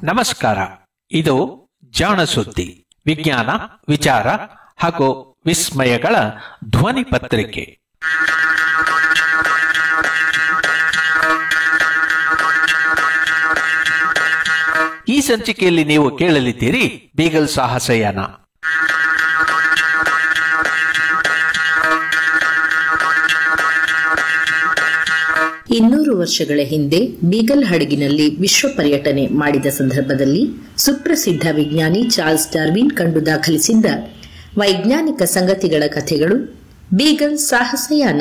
ನಮಸ್ಕಾರ ಇದು ಜಾಣ ಸುದ್ದಿ ವಿಜ್ಞಾನ ವಿಚಾರ ಹಾಗೂ ವಿಸ್ಮಯಗಳ ಧ್ವನಿ ಪತ್ರಿಕೆ ಈ ಸಂಚಿಕೆಯಲ್ಲಿ ನೀವು ಕೇಳಲಿದ್ದೀರಿ ಬೀಗಲ್ ಸಾಹಸಯಾನ ಇನ್ನೂರು ವರ್ಷಗಳ ಹಿಂದೆ ಬೀಗಲ್ ಹಡಗಿನಲ್ಲಿ ವಿಶ್ವ ಪರ್ಯಟನೆ ಮಾಡಿದ ಸಂದರ್ಭದಲ್ಲಿ ಸುಪ್ರಸಿದ್ಧ ವಿಜ್ಞಾನಿ ಚಾರ್ಲ್ಸ್ ಡಾರ್ವಿನ್ ಕಂಡು ದಾಖಲಿಸಿದ್ದ ವೈಜ್ಞಾನಿಕ ಸಂಗತಿಗಳ ಕಥೆಗಳು ಬೀಗಲ್ ಸಾಹಸಯಾನ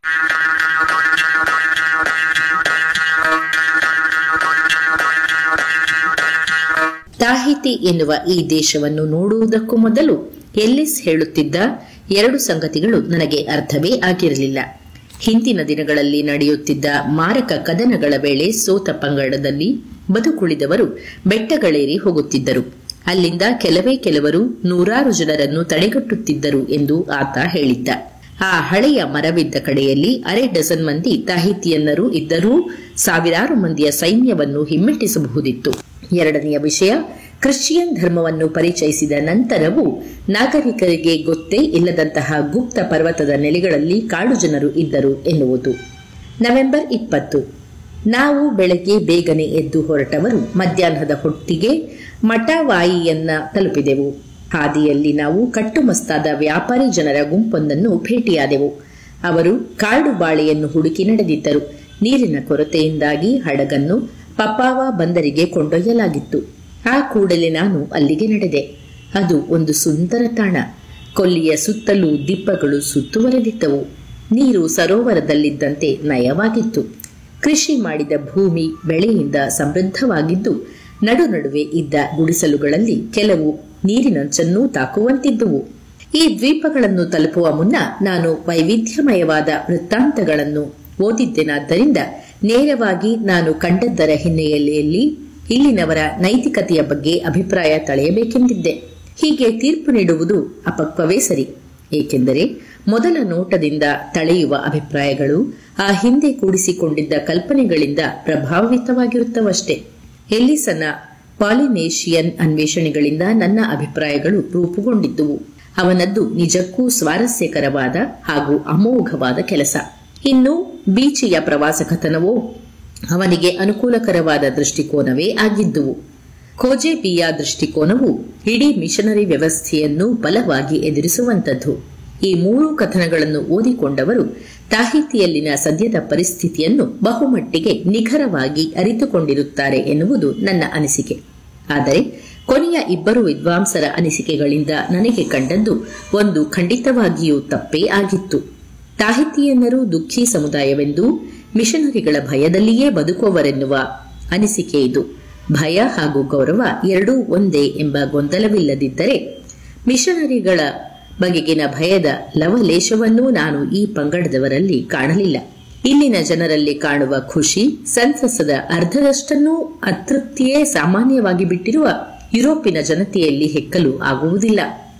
ತಾಹಿತಿ ಎನ್ನುವ ಈ ದೇಶವನ್ನು ನೋಡುವುದಕ್ಕೂ ಮೊದಲು ಎಲ್ಲಿಸ್ ಹೇಳುತ್ತಿದ್ದ ಎರಡು ಸಂಗತಿಗಳು ನನಗೆ ಅರ್ಥವೇ ಆಗಿರಲಿಲ್ಲ ಹಿಂದಿನ ದಿನಗಳಲ್ಲಿ ನಡೆಯುತ್ತಿದ್ದ ಮಾರಕ ಕದನಗಳ ವೇಳೆ ಸೋತ ಪಂಗಡದಲ್ಲಿ ಬದುಕುಳಿದವರು ಬೆಟ್ಟಗಳೇರಿ ಹೋಗುತ್ತಿದ್ದರು ಅಲ್ಲಿಂದ ಕೆಲವೇ ಕೆಲವರು ನೂರಾರು ಜನರನ್ನು ತಡೆಗಟ್ಟುತ್ತಿದ್ದರು ಎಂದು ಆತ ಹೇಳಿದ್ದ ಆ ಹಳೆಯ ಮರವಿದ್ದ ಕಡೆಯಲ್ಲಿ ಅರೆ ಡಜನ್ ಮಂದಿ ತಾಹಿತಿಯನ್ನರು ಇದ್ದರೂ ಸಾವಿರಾರು ಮಂದಿಯ ಸೈನ್ಯವನ್ನು ಹಿಮ್ಮೆಟ್ಟಿಸಬಹುದಿತ್ತು ಎರಡನೆಯ ವಿಷಯ ಕ್ರಿಶ್ಚಿಯನ್ ಧರ್ಮವನ್ನು ಪರಿಚಯಿಸಿದ ನಂತರವೂ ನಾಗರಿಕರಿಗೆ ಗೊತ್ತೇ ಇಲ್ಲದಂತಹ ಗುಪ್ತ ಪರ್ವತದ ನೆಲೆಗಳಲ್ಲಿ ಕಾಡು ಜನರು ಇದ್ದರು ಎನ್ನುವುದು ನವೆಂಬರ್ ಇಪ್ಪತ್ತು ನಾವು ಬೆಳಗ್ಗೆ ಬೇಗನೆ ಎದ್ದು ಹೊರಟವರು ಮಧ್ಯಾಹ್ನದ ಹೊತ್ತಿಗೆ ಮಠವಾಯಿಯನ್ನ ತಲುಪಿದೆವು ಹಾದಿಯಲ್ಲಿ ನಾವು ಕಟ್ಟುಮಸ್ತಾದ ವ್ಯಾಪಾರಿ ಜನರ ಗುಂಪೊಂದನ್ನು ಭೇಟಿಯಾದೆವು ಅವರು ಕಾಡು ಬಾಳೆಯನ್ನು ಹುಡುಕಿ ನಡೆದಿದ್ದರು ನೀರಿನ ಕೊರತೆಯಿಂದಾಗಿ ಹಡಗನ್ನು ಪಪ್ಪಾವ ಬಂದರಿಗೆ ಕೊಂಡೊಯ್ಯಲಾಗಿತ್ತು ಆ ಕೂಡಲೇ ನಾನು ಅಲ್ಲಿಗೆ ನಡೆದೆ ಅದು ಒಂದು ಸುಂದರ ತಾಣ ಕೊಲ್ಲಿಯ ಸುತ್ತಲೂ ದಿಬ್ಬಗಳು ಸುತ್ತುವರೆದಿದ್ದವು ನೀರು ಸರೋವರದಲ್ಲಿದ್ದಂತೆ ನಯವಾಗಿತ್ತು ಕೃಷಿ ಮಾಡಿದ ಭೂಮಿ ಬೆಳೆಯಿಂದ ಸಮೃದ್ಧವಾಗಿದ್ದು ನಡು ನಡುವೆ ಇದ್ದ ಗುಡಿಸಲುಗಳಲ್ಲಿ ಕೆಲವು ನೀರಿನಂಚನ್ನೂ ತಾಕುವಂತಿದ್ದುವು ಈ ದ್ವೀಪಗಳನ್ನು ತಲುಪುವ ಮುನ್ನ ನಾನು ವೈವಿಧ್ಯಮಯವಾದ ವೃತ್ತಾಂತಗಳನ್ನು ಓದಿದ್ದೆನಾದ್ದರಿಂದ ನೇರವಾಗಿ ನಾನು ಕಂಡದ್ದರ ಹಿನ್ನೆಲೆಯಲ್ಲಿ ಇಲ್ಲಿನವರ ನೈತಿಕತೆಯ ಬಗ್ಗೆ ಅಭಿಪ್ರಾಯ ತಳೆಯಬೇಕೆಂದಿದ್ದೆ ಹೀಗೆ ತೀರ್ಪು ನೀಡುವುದು ಅಪಕ್ವವೇ ಸರಿ ಏಕೆಂದರೆ ಮೊದಲ ನೋಟದಿಂದ ತಳೆಯುವ ಅಭಿಪ್ರಾಯಗಳು ಆ ಹಿಂದೆ ಕೂಡಿಸಿಕೊಂಡಿದ್ದ ಕಲ್ಪನೆಗಳಿಂದ ಪ್ರಭಾವಿತವಾಗಿರುತ್ತವಷ್ಟೇ ಎಲ್ಲಿಸನ ಪಾಲಿನೇಷಿಯನ್ ಅನ್ವೇಷಣೆಗಳಿಂದ ನನ್ನ ಅಭಿಪ್ರಾಯಗಳು ರೂಪುಗೊಂಡಿದ್ದುವು ಅವನದ್ದು ನಿಜಕ್ಕೂ ಸ್ವಾರಸ್ಯಕರವಾದ ಹಾಗೂ ಅಮೋಘವಾದ ಕೆಲಸ ಇನ್ನು ಬೀಚಿಯ ಪ್ರವಾಸ ಕಥನವೋ ಅವನಿಗೆ ಅನುಕೂಲಕರವಾದ ದೃಷ್ಟಿಕೋನವೇ ಆಗಿದ್ದುವು ಖೋಜೆಬಿಯ ದೃಷ್ಟಿಕೋನವು ಇಡೀ ಮಿಷನರಿ ವ್ಯವಸ್ಥೆಯನ್ನು ಬಲವಾಗಿ ಎದುರಿಸುವಂತದ್ದು ಈ ಮೂರು ಕಥನಗಳನ್ನು ಓದಿಕೊಂಡವರು ತಾಹಿತಿಯಲ್ಲಿನ ಸದ್ಯದ ಪರಿಸ್ಥಿತಿಯನ್ನು ಬಹುಮಟ್ಟಿಗೆ ನಿಖರವಾಗಿ ಅರಿತುಕೊಂಡಿರುತ್ತಾರೆ ಎನ್ನುವುದು ನನ್ನ ಅನಿಸಿಕೆ ಆದರೆ ಕೊನೆಯ ಇಬ್ಬರು ವಿದ್ವಾಂಸರ ಅನಿಸಿಕೆಗಳಿಂದ ನನಗೆ ಕಂಡದ್ದು ಒಂದು ಖಂಡಿತವಾಗಿಯೂ ತಪ್ಪೇ ಆಗಿತ್ತು ತಾಹಿತಿಯನ್ನರು ದುಃಖಿ ಸಮುದಾಯವೆಂದು ಮಿಷನರಿಗಳ ಭಯದಲ್ಲಿಯೇ ಬದುಕುವವರೆನ್ನುವ ಅನಿಸಿಕೆ ಇದು ಭಯ ಹಾಗೂ ಗೌರವ ಎರಡೂ ಒಂದೇ ಎಂಬ ಗೊಂದಲವಿಲ್ಲದಿದ್ದರೆ ಮಿಷನರಿಗಳ ಬಗೆಗಿನ ಭಯದ ಲವಲೇಶವನ್ನೂ ನಾನು ಈ ಪಂಗಡದವರಲ್ಲಿ ಕಾಣಲಿಲ್ಲ ಇಲ್ಲಿನ ಜನರಲ್ಲಿ ಕಾಣುವ ಖುಷಿ ಸಂತಸದ ಅರ್ಧದಷ್ಟನ್ನೂ ಅತೃಪ್ತಿಯೇ ಸಾಮಾನ್ಯವಾಗಿ ಬಿಟ್ಟಿರುವ ಯುರೋಪಿನ ಜನತೆಯಲ್ಲಿ ಹೆಕ್ಕಲು ಆಗುವುದಿಲ್ಲ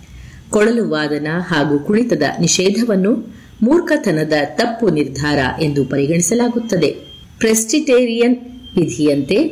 ಕೊಳಲು ವಾದನ ಹಾಗೂ ಕುಣಿತದ ನಿಷೇಧವನ್ನು ಮೂರ್ಖತನದ ತಪ್ಪು ನಿರ್ಧಾರ ಎಂದು ಪರಿಗಣಿಸಲಾಗುತ್ತದೆ ಪ್ರೆಸ್ಟಿಟೇರಿಯನ್ ವಿಧಿಯಂತೆ